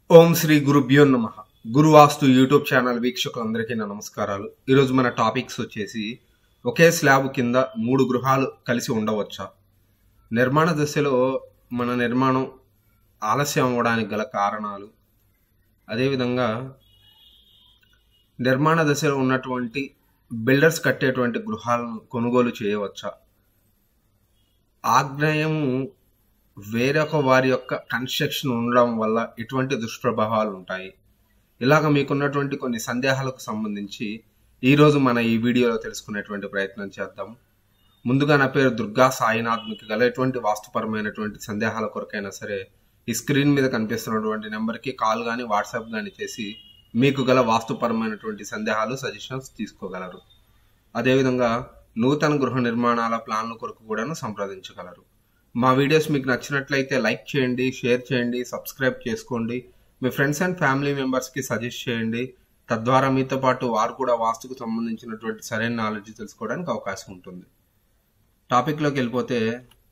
ఓం శ్రీ గురుభ్యో నమ గురువాస్తు YouTube channel వీక్షకులందరికీ నా నమస్కారాలు ఈరోజు మన టాపిక్స్ వచ్చేసి ఒకే స్లాబ్ కింద మూడు గృహాలు కలిసి ఉండవచ్చా నిర్మాణ దశలో మన నిర్మాణం ఆలస్యం అవ్వడానికి గల కారణాలు అదేవిధంగా నిర్మాణ దశలో ఉన్నటువంటి బిల్డర్స్ కట్టేటువంటి గృహాలను కొనుగోలు చేయవచ్చా ఆగ్నేయము వేరొక వారి యొక్క కన్స్ట్రక్షన్ ఉండడం వల్ల ఎటువంటి దుష్ప్రభావాలు ఉంటాయి ఇలాగ మీకున్నటువంటి కొన్ని సందేహాలకు సంబంధించి ఈరోజు మన ఈ వీడియోలో తెలుసుకునేటువంటి ప్రయత్నం చేద్దాం ముందుగా నా పేరు దుర్గా సాయినాథ్ మీకు గల ఎటువంటి వాస్తుపరమైనటువంటి సందేహాల కొరకైనా సరే ఈ స్క్రీన్ మీద కనిపిస్తున్నటువంటి నెంబర్కి కాల్ కానీ వాట్సాప్ కానీ చేసి మీకు గల వాస్తుపరమైనటువంటి సందేహాలు సజెషన్స్ తీసుకోగలరు అదేవిధంగా నూతన గృహ నిర్మాణాల ప్లాన్ల కొరకు కూడాను సంప్రదించగలరు మా వీడియోస్ మీకు నచ్చినట్లయితే లైక్ చేయండి షేర్ చేయండి సబ్స్క్రైబ్ చేసుకోండి మీ ఫ్రెండ్స్ అండ్ ఫ్యామిలీ మెంబర్స్కి సజెస్ట్ చేయండి తద్వారా మీతో పాటు వారు కూడా వాస్తుకు సంబంధించినటువంటి సరైన నాలెడ్జ్ తెలుసుకోవడానికి అవకాశం ఉంటుంది టాపిక్లోకి వెళ్ళిపోతే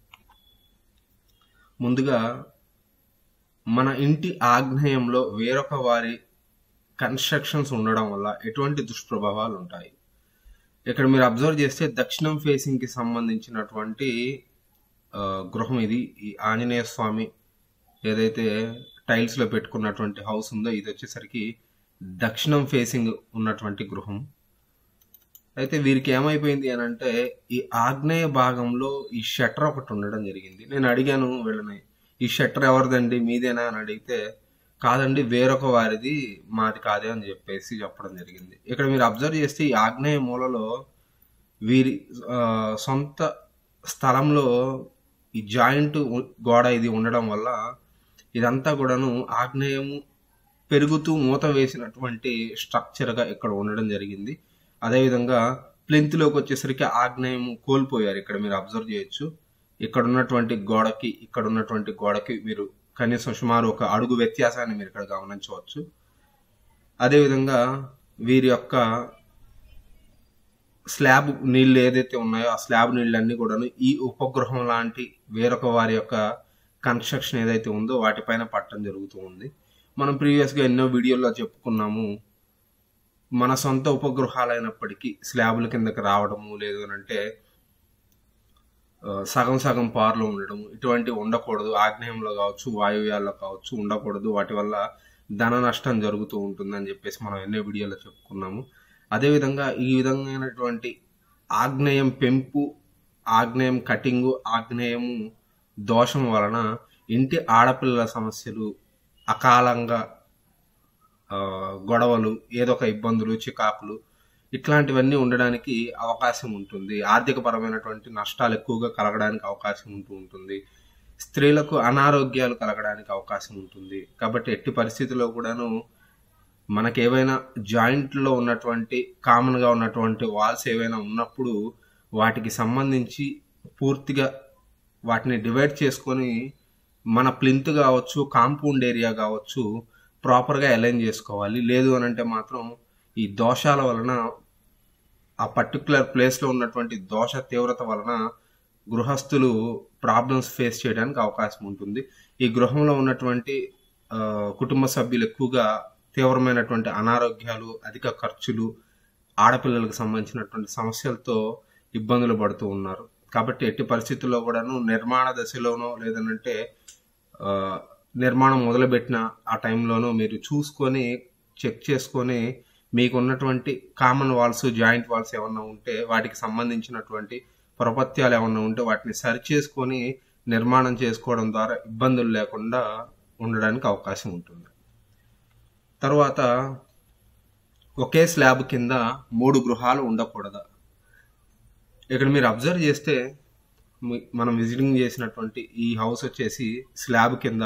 ముందుగా మన ఇంటి ఆగ్నేయంలో వేరొక వారి కన్స్ట్రక్షన్స్ ఉండడం వల్ల ఎటువంటి దుష్ప్రభావాలు ఉంటాయి ఇక్కడ మీరు అబ్జర్వ్ చేస్తే దక్షిణం ఫేసింగ్కి సంబంధించినటువంటి ఆ, గృహం ఇది ఈ ఆంజనేయ స్వామి ఏదైతే టైల్స్ లో పెట్టుకున్నటువంటి హౌస్ ఉందో ఇది వచ్చేసరికి దక్షిణం ఫేసింగ్ ఉన్నటువంటి గృహం అయితే వీరికి ఏమైపోయింది అని అంటే ఈ ఆగ్నేయ భాగంలో ఈ షట్టర్ ఒకటి ఉండడం జరిగింది నేను అడిగాను వీళ్ళని ఈ షట్టర్ ఎవరిదండి మీదేనా అని అడిగితే కాదండి వేరొక వారిది మాది కాదే అని చెప్పేసి చెప్పడం జరిగింది ఇక్కడ మీరు అబ్జర్వ్ చేస్తే ఈ ఆగ్నేయ మూలలో వీరి ఆ, సొంత స్థలంలో ఈ జాయింట్ గోడ ఇది ఉండడం వల్ల ఇదంతా కూడాను ఆగ్నేయము పెరుగుతూ మూత వేసినటువంటి స్ట్రక్చర్గా ఇక్కడ ఉండడం జరిగింది అదేవిధంగా ప్లింత్లోకి వచ్చేసరికి ఆగ్నేయం కోల్పోయారు ఇక్కడ మీరు అబ్జర్వ్ చేయొచ్చు ఇక్కడ ఉన్నటువంటి గోడకి ఇక్కడ ఉన్నటువంటి గోడకి మీరు కనీసం సుమారు ఒక అడుగు వ్యత్యాసాన్ని మీరు ఇక్కడ గమనించవచ్చు అదేవిధంగా వీరి యొక్క స్లాబ్ నీళ్లు ఏదైతే ఉన్నాయో ఆ స్లాబ్ నీళ్ళన్నీ కూడాను ఈ ఉపగ్రహం లాంటి వేరొక వారి యొక్క కన్స్ట్రక్షన్ ఏదైతే ఉందో వాటిపైన పట్టడం జరుగుతూ ఉంది మనం ప్రీవియస్గా ఎన్నో వీడియోల్లో చెప్పుకున్నాము మన సొంత ఉపగ్రహాలైనప్పటికీ స్లాబుల కిందకి రావడము లేదు అని అంటే ఆ, సగం సగం పార్లు ఉండడం ఇటువంటి ఉండకూడదు ఆగ్నేయంలో కావచ్చు వాయువ్యాల్లో కావచ్చు ఉండకూడదు వాటి వల్ల ధన నష్టం జరుగుతూ ఉంటుందని చెప్పేసి మనం ఎన్నో వీడియోలో చెప్పుకున్నాము అదేవిధంగా ఈ విధమైనటువంటి ఆగ్నేయం పెంపు ఆగ్నేయం కటింగు ఆగ్నేయము దోషం వలన ఇంటి ఆడపిల్లల సమస్యలు అకాలంగా ఆ, గొడవలు ఏదో ఒక ఇబ్బందులు చికాకులు ఇట్లాంటివన్నీ ఉండడానికి అవకాశం ఉంటుంది ఆర్థిక పరమైనటువంటి నష్టాలు ఎక్కువగా కలగడానికి అవకాశం ఉంటూ ఉంటుంది స్త్రీలకు అనారోగ్యాలు కలగడానికి అవకాశం ఉంటుంది కాబట్టి ఎట్టి పరిస్థితుల్లో కూడాను మనకి ఏవైనా జాయింట్లో ఉన్నటువంటి కామన్గా ఉన్నటువంటి వాల్స్ ఏవైనా ఉన్నప్పుడు వాటికి సంబంధించి పూర్తిగా వాటిని డివైడ్ చేసుకొని మన ప్లింత్ కావచ్చు కాంపౌండ్ ఏరియా కావచ్చు ప్రాపర్గా అలైన్ చేసుకోవాలి లేదు అని అంటే మాత్రం ఈ దోషాల వలన ఆ పర్టికులర్ ప్లేస్లో ఉన్నటువంటి దోష తీవ్రత వలన గృహస్థులు ప్రాబ్లమ్స్ ఫేస్ చేయడానికి అవకాశం ఉంటుంది ఈ గృహంలో ఉన్నటువంటి ఆ, కుటుంబ సభ్యులు ఎక్కువగా తీవ్రమైనటువంటి అనారోగ్యాలు అధిక ఖర్చులు ఆడపిల్లలకు సంబంధించినటువంటి సమస్యలతో ఇబ్బందులు పడుతూ ఉన్నారు కాబట్టి ఎట్టి పరిస్థితుల్లో కూడాను నిర్మాణ దశలోనో లేదనంటే ఆ, నిర్మాణం మొదలుపెట్టిన ఆ టైంలోనూ మీరు చూసుకొని చెక్ చేసుకొని మీకు ఉన్నటువంటి కామన్ వాల్స్ జాయింట్ వాల్స్ ఏమన్నా ఉంటే వాటికి సంబంధించినటువంటి ప్రపత్యాలు ఏమన్నా ఉంటే వాటిని సరి చేసుకొని నిర్మాణం చేసుకోవడం ద్వారా ఇబ్బందులు లేకుండా ఉండడానికి అవకాశం ఉంటుంది తర్వాత ఒకే స్లాబ్ కింద మూడు గృహాలు ఉండకూడదా ఇక్కడ మీరు అబ్జర్వ్ చేస్తే మీ- మనం విజిటింగ్ చేసినటువంటి ఈ హౌస్ వచ్చేసి స్లాబ్ కింద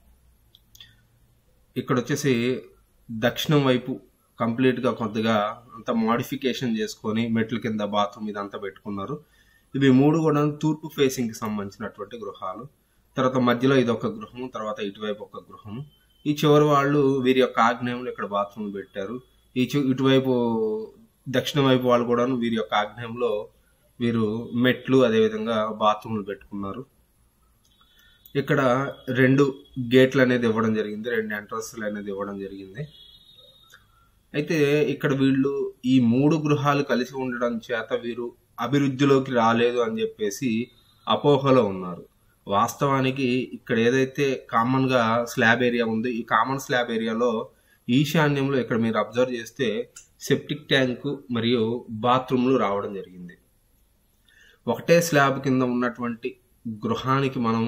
ఇక్కడ వచ్చేసి దక్షిణం వైపు కంప్లీట్గా కొద్దిగా అంత మాడిఫికేషన్ చేసుకొని మెట్ల కింద బాత్రూమ్ ఇదంతా పెట్టుకున్నారు ఇవి మూడు కూడా తూర్పు ఫేసింగ్కి సంబంధించినటువంటి గృహాలు తర్వాత మధ్యలో ఇది ఒక గృహం తర్వాత ఇటువైపు ఒక గృహం ఈ చివరి వాళ్ళు వీరి యొక్క ఆగ్నేయంలో ఇక్కడ బాత్రూమ్ పెట్టారు ఈ చి- ఇటువైపు దక్షిణ వైపు వాళ్ళు కూడా వీరి యొక్క ఆగ్నేయంలో వీరు మెట్లు అదేవిధంగా బాత్రూమ్లు పెట్టుకున్నారు ఇక్కడ రెండు గేట్లు అనేది ఇవ్వడం జరిగింది రెండు ఎంట్రన్స్లు అనేది ఇవ్వడం జరిగింది అయితే ఇక్కడ వీళ్ళు ఈ మూడు గృహాలు కలిసి ఉండడం చేత వీరు అభివృద్ధిలోకి రాలేదు అని చెప్పేసి అపోహలో ఉన్నారు వాస్తవానికి ఇక్కడ ఏదైతే కామన్ గా స్లాబ్ ఏరియా ఉందో ఈ కామన్ స్లాబ్ ఏరియాలో ఈశాన్యంలో ఇక్కడ మీరు అబ్జర్వ్ చేస్తే సెప్టిక్ ట్యాంకు మరియు బాత్రూమ్లు రావడం జరిగింది ఒకటే స్లాబ్ కింద ఉన్నటువంటి గృహానికి మనం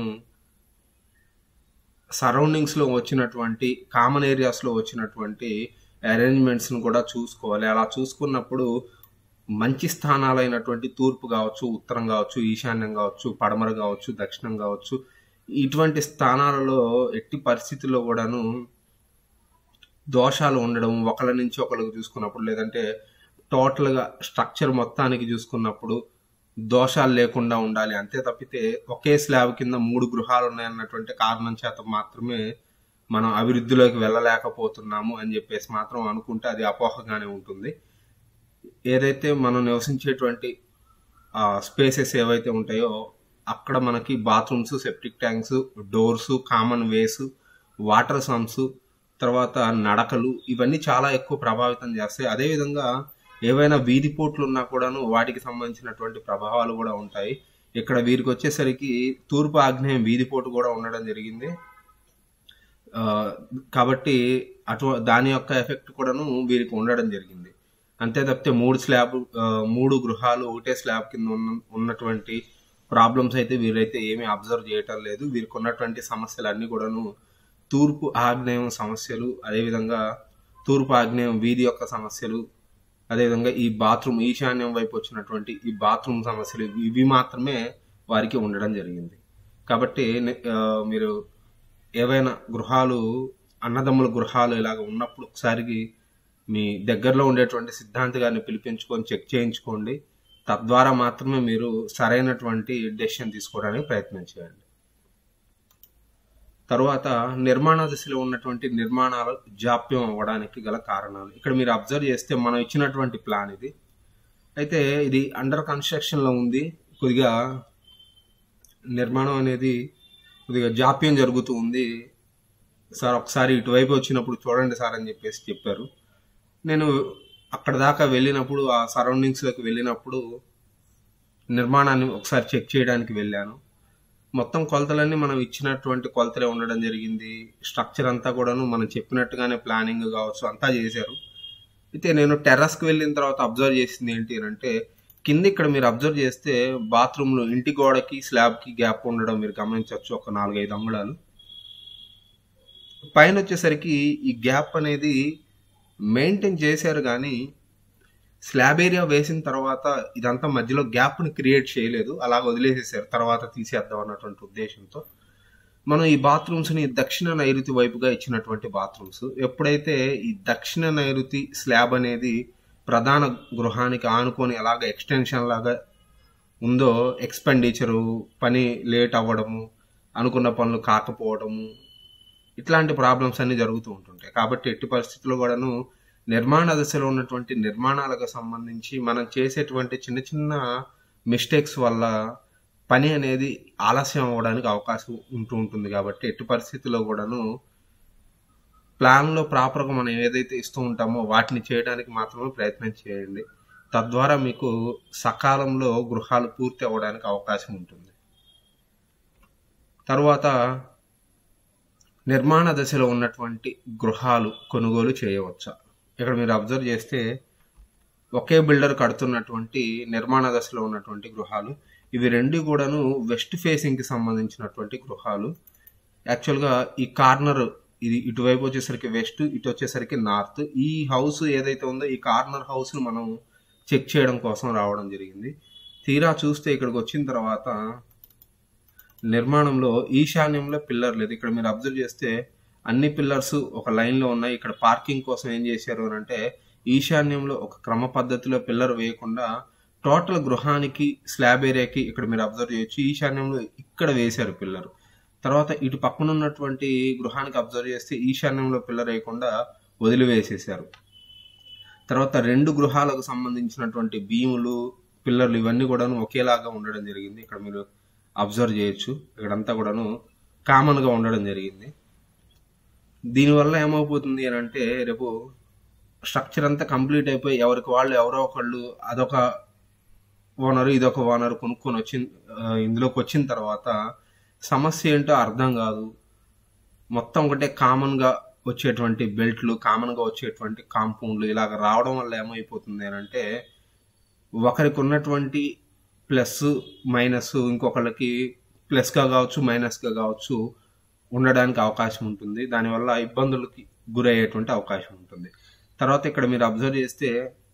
సరౌండింగ్స్ లో వచ్చినటువంటి కామన్ ఏరియాస్ లో వచ్చినటువంటి అరేంజ్మెంట్స్ ను కూడా చూసుకోవాలి అలా చూసుకున్నప్పుడు మంచి స్థానాలైనటువంటి తూర్పు కావచ్చు ఉత్తరం కావచ్చు ఈశాన్యం కావచ్చు పడమర కావచ్చు దక్షిణం కావచ్చు ఇటువంటి స్థానాలలో ఎట్టి పరిస్థితుల్లో కూడాను దోషాలు ఉండడం ఒకళ్ళ నుంచి ఒకరికి చూసుకున్నప్పుడు లేదంటే టోటల్ గా స్ట్రక్చర్ మొత్తానికి చూసుకున్నప్పుడు దోషాలు లేకుండా ఉండాలి అంతే తప్పితే ఒకే స్లాబ్ కింద మూడు గృహాలు ఉన్నాయన్నటువంటి కారణం చేత మాత్రమే మనం అభివృద్ధిలోకి వెళ్ళలేకపోతున్నాము అని చెప్పేసి మాత్రం అనుకుంటే అది అపోహగానే ఉంటుంది ఏదైతే మనం నివసించేటువంటి స్పేసెస్ ఏవైతే ఉంటాయో అక్కడ మనకి bathrooms septic tanks doors common ways water sumps తర్వాత నడకలు ఇవన్నీ చాలా ఎక్కువ ప్రభావితం చేస్తాయి అదేవిధంగా ఏవైనా వీధి పోట్లు ఉన్నా కూడాను వాటికి సంబంధించినటువంటి ప్రభావాలు కూడా ఉంటాయి ఇక్కడ వీరికి వచ్చేసరికి తూర్పు ఆగ్నేయం వీధి పోటు కూడా ఉండడం జరిగింది ఆ, కాబట్టి అటు దాని యొక్క ఎఫెక్ట్ కూడాను వీరికి ఉండడం జరిగింది అంతే తప్పితే మూడు స్లాబ్ ఆ, మూడు గృహాలు ఒకటే స్లాబ్ కింద ఉన్న ఉన్నటువంటి ప్రాబ్లమ్స్ అయితే వీరైతే ఏమీ అబ్జర్వ్ చేయటం లేదు వీరికి ఉన్నటువంటి సమస్యలు అన్ని కూడాను తూర్పు ఆగ్నేయం సమస్యలు అదేవిధంగా తూర్పు ఆగ్నేయం వీధి యొక్క సమస్యలు అదేవిధంగా ఈ బాత్రూమ్ ఈశాన్యం వైపు వచ్చినటువంటి ఈ బాత్రూమ్ సమస్యలు ఇవి మాత్రమే వారికి ఉండడం జరిగింది కాబట్టి నే- ఆ, మీరు ఏవైనా గృహాలు అన్నదమ్ముల గృహాలు ఇలాగ ఉన్నప్పుడు ఒకసారికి మీ దగ్గరలో ఉండేటువంటి సిద్ధాంతి గారిని పిలిపించుకొని చెక్ చేయించుకోండి తద్వారా మాత్రమే మీరు సరైనటువంటి డెసిషన్ తీసుకోవడానికి ప్రయత్నం చేయండి తరువాత నిర్మాణ దశలో ఉన్నటువంటి నిర్మాణాలు జాప్యం అవ్వడానికి గల కారణాలు ఇక్కడ మీరు అబ్జర్వ్ చేస్తే మనం ఇచ్చినటువంటి ప్లాన్ ఇది అయితే ఇది అండర్ కన్స్ట్రక్షన్ లో ఉంది కొద్దిగా నిర్మాణం అనేది కొద్దిగా జాప్యం జరుగుతూ ఉంది సార్ ఒకసారి ఇటువైపు వచ్చినప్పుడు చూడండి సార్ అని చెప్పేసి చెప్పారు నేను అక్కడ దాకా వెళ్ళినప్పుడు ఆ సరౌండింగ్స్ లోకి వెళ్ళినప్పుడు నిర్మాణాన్ని ఒకసారి చెక్ చేయడానికి వెళ్ళాను మొత్తం కొలతలన్నీ మనం ఇచ్చినటువంటి కొలతలే ఉండడం జరిగింది స్ట్రక్చర్ అంతా కూడాను మనం చెప్పినట్టుగానే ప్లానింగ్ కావచ్చు అంతా చేశారు అయితే నేను టెర్రస్కి వెళ్ళిన తర్వాత అబ్జర్వ్ చేసింది ఏంటి అని అంటే కింద ఇక్కడ మీరు అబ్జర్వ్ చేస్తే బాత్రూంలో ఇంటి గోడకి స్లాబ్కి గ్యాప్ ఉండడం మీరు గమనించవచ్చు ఒక నాలుగైదు అంగుళాలు పైన వచ్చేసరికి ఈ గ్యాప్ అనేది మెయింటైన్ చేశారు కానీ స్లాబ్ ఏరియా వేసిన తర్వాత ఇదంతా మధ్యలో గ్యాప్ ని క్రియేట్ చేయలేదు అలా వదిలేసేసారు తర్వాత తీసేద్దాం అన్నటువంటి ఉద్దేశంతో మనం ఈ బాత్రూమ్స్ ని దక్షిణ నైరుతి వైపుగా ఇచ్చినటువంటి బాత్రూమ్స్ ఎప్పుడైతే ఈ దక్షిణ నైరుతి స్లాబ్ అనేది ప్రధాన గృహానికి ఆనుకొని ఎలాగ ఎక్స్టెన్షన్ లాగా ఉందో ఎక్స్పెండిచరు పని లేట్ అవ్వడము అనుకున్న పనులు కాకపోవడము ఇట్లాంటి ప్రాబ్లమ్స్ అన్ని జరుగుతూ ఉంటుంటాయి కాబట్టి ఎట్టి పరిస్థితుల్లో కూడాను నిర్మాణ దశలో ఉన్నటువంటి నిర్మాణాలకు సంబంధించి మనం చేసేటువంటి చిన్న చిన్న మిస్టేక్స్ వల్ల పని అనేది ఆలస్యం అవ్వడానికి అవకాశం ఉంటూ ఉంటుంది కాబట్టి ఎట్టి పరిస్థితుల్లో కూడాను ప్లాన్లో ప్రాపర్గా మనం ఏదైతే ఇస్తూ ఉంటామో వాటిని చేయడానికి మాత్రమే ప్రయత్నం చేయండి తద్వారా మీకు సకాలంలో గృహాలు పూర్తి అవ్వడానికి అవకాశం ఉంటుంది తరువాత నిర్మాణ దశలో ఉన్నటువంటి గృహాలు కొనుగోలు చేయవచ్చా ఇక్కడ మీరు అబ్జర్వ్ చేస్తే ఒకే బిల్డర్ కడుతున్నటువంటి నిర్మాణ దశలో ఉన్నటువంటి గృహాలు ఇవి రెండు కూడాను వెస్ట్ ఫేసింగ్ కి సంబంధించినటువంటి గృహాలు యాక్చువల్గా ఈ కార్నర్ ఇది ఇటువైపు వచ్చేసరికి వెస్ట్ ఇటు వచ్చేసరికి నార్త్ ఈ హౌస్ ఏదైతే ఉందో ఈ కార్నర్ హౌస్ ను మనం చెక్ చేయడం కోసం రావడం జరిగింది తీరా చూస్తే ఇక్కడికి వచ్చిన తర్వాత నిర్మాణంలో ఈశాన్యంలో పిల్లర్ లేదు ఇక్కడ మీరు అబ్జర్వ్ చేస్తే అన్ని పిల్లర్స్ ఒక లైన్ లో ఉన్నాయి ఇక్కడ పార్కింగ్ కోసం ఏం చేశారు అని అంటే ఈశాన్యంలో ఒక క్రమ పద్ధతిలో పిల్లర్ వేయకుండా టోటల్ గృహానికి స్లాబ్ ఏరియాకి ఇక్కడ మీరు అబ్జర్వ్ చేయొచ్చు ఈశాన్యంలో ఇక్కడ వేశారు పిల్లర్ తర్వాత ఇటు పక్కన ఉన్నటువంటి గృహానికి అబ్జర్వ్ చేస్తే ఈశాన్యంలో పిల్లర్ వేయకుండా వదిలివేసేశారు తర్వాత రెండు గృహాలకు సంబంధించినటువంటి భీములు పిల్లర్లు ఇవన్నీ కూడాను ఒకేలాగా ఉండడం జరిగింది ఇక్కడ మీరు అబ్జర్వ్ చేయొచ్చు ఇక్కడంతా కూడాను కామన్గా ఉండడం జరిగింది దీనివల్ల ఏమైపోతుంది అని అంటే రేపు స్ట్రక్చర్ అంతా కంప్లీట్ అయిపోయి ఎవరికి వాళ్ళు ఎవరో ఒకళ్ళు అదొక ఓనర్ ఇదొక ఓనర్ కొనుక్కొని వచ్చిన ఆ, ఇందులోకి వచ్చిన తర్వాత సమస్య ఏంటో అర్థం కాదు మొత్తం ఒకటే కామన్గా వచ్చేటువంటి బెల్ట్లు కామన్గా వచ్చేటువంటి కాంపౌండ్లు ఇలాగ రావడం వల్ల ఏమైపోతుంది అని అంటే ఒకరికి ఉన్నటువంటి ప్లస్ మైనస్ ఇంకొకళ్ళకి ప్లస్గా కావచ్చు మైనస్గా కావచ్చు ఉండడానికి అవకాశం ఉంటుంది దానివల్ల ఇబ్బందులకి గురయ్యేటువంటి అవకాశం ఉంటుంది తర్వాత ఇక్కడ మీరు అబ్జర్వ్ చేస్తే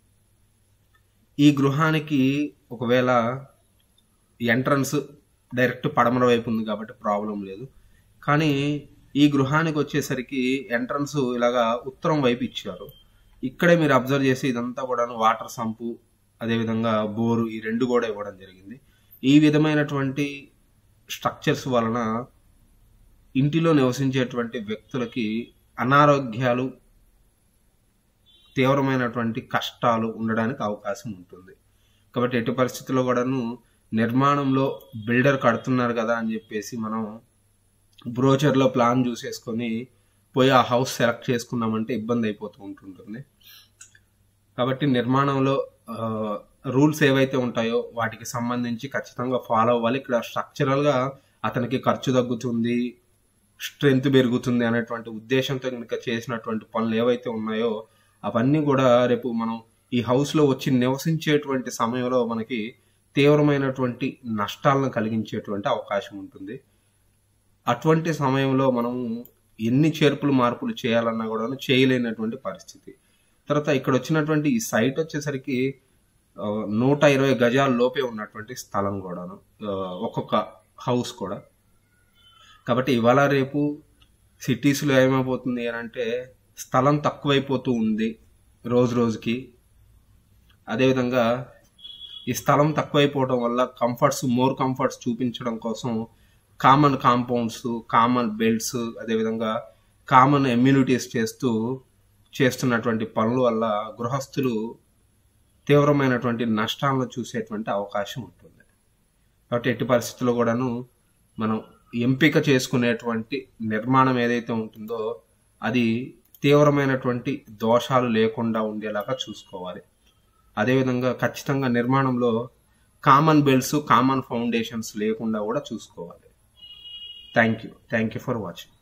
ఈ గృహానికి ఒకవేళ ఎంట్రన్స్ డైరెక్ట్ పడమర వైపు ఉంది కాబట్టి ప్రాబ్లం లేదు కానీ ఈ గృహానికి వచ్చేసరికి ఎంట్రన్స్ ఇలాగా ఉత్తరం వైపు ఇచ్చారు ఇక్కడే మీరు అబ్జర్వ్ చేసి ఇదంతా కూడా వాటర్ సంపు అదేవిధంగా బోరు ఈ రెండు కూడా ఇవ్వడం జరిగింది ఈ విధమైనటువంటి స్ట్రక్చర్స్ వలన ఇంటిలో నివసించేటువంటి వ్యక్తులకి అనారోగ్యాలు తీవ్రమైనటువంటి కష్టాలు ఉండడానికి అవకాశం ఉంటుంది కాబట్టి ఎట్టి పరిస్థితుల్లో కూడాను నిర్మాణంలో బిల్డర్ కడుతున్నారు కదా అని చెప్పేసి మనం బ్రోచర్లో ప్లాన్ చూసేసుకొని పోయి ఆ హౌస్ సెలెక్ట్ చేసుకున్నామంటే ఇబ్బంది అయిపోతూ ఉంటుంటుంది కాబట్టి నిర్మాణంలో రూల్స్ ఏవైతే ఉంటాయో వాటికి సంబంధించి ఖచ్చితంగా ఫాలో అవ్వాలి ఇక్కడ స్ట్రక్చరల్గా అతనికి ఖర్చు తగ్గుతుంది స్ట్రెంగ్త్ పెరుగుతుంది అనేటువంటి ఉద్దేశంతో కనుక చేసినటువంటి పనులు ఏవైతే ఉన్నాయో అవన్నీ కూడా రేపు మనం ఈ హౌస్లో వచ్చి నివసించేటువంటి సమయంలో మనకి తీవ్రమైనటువంటి నష్టాలను కలిగించేటువంటి అవకాశం ఉంటుంది అటువంటి సమయంలో మనం ఎన్ని చేర్పులు మార్పులు చేయాలన్నా కూడా చేయలేనటువంటి పరిస్థితి తర్వాత ఇక్కడ వచ్చినటువంటి ఈ సైట్ వచ్చేసరికి ఆ, నూట ఇరవై గజాల లోపే ఉన్నటువంటి స్థలం కూడాను ఆ, ఒక్కొక్క హౌస్ కూడా కాబట్టి ఇవాళ రేపు సిటీస్లో ఏమైపోతుంది అని అంటే స్థలం తక్కువైపోతూ ఉంది రోజు రోజుకి అదేవిధంగా ఈ స్థలం తక్కువైపోవడం వల్ల కంఫర్ట్స్ మోర్ కంఫర్ట్స్ చూపించడం కోసం కామన్ కాంపౌండ్స్ కామన్ బెల్ట్స్ అదేవిధంగా కామన్ ఎమ్యూనిటీస్ చేస్తూ చేస్తున్నటువంటి పనుల వల్ల గృహస్థులు తీవ్రమైనటువంటి నష్టాలను చూసేటువంటి అవకాశం ఉంటుంది కాబట్టి ఎట్టి పరిస్థితుల్లో కూడాను మనం ఎంపిక చేసుకునేటువంటి నిర్మాణం ఏదైతే ఉంటుందో అది తీవ్రమైనటువంటి దోషాలు లేకుండా ఉండేలాగా చూసుకోవాలి అదేవిధంగా ఖచ్చితంగా నిర్మాణంలో కామన్ బెల్ట్స్ కామన్ ఫౌండేషన్స్ లేకుండా కూడా చూసుకోవాలి thank you thank you for watching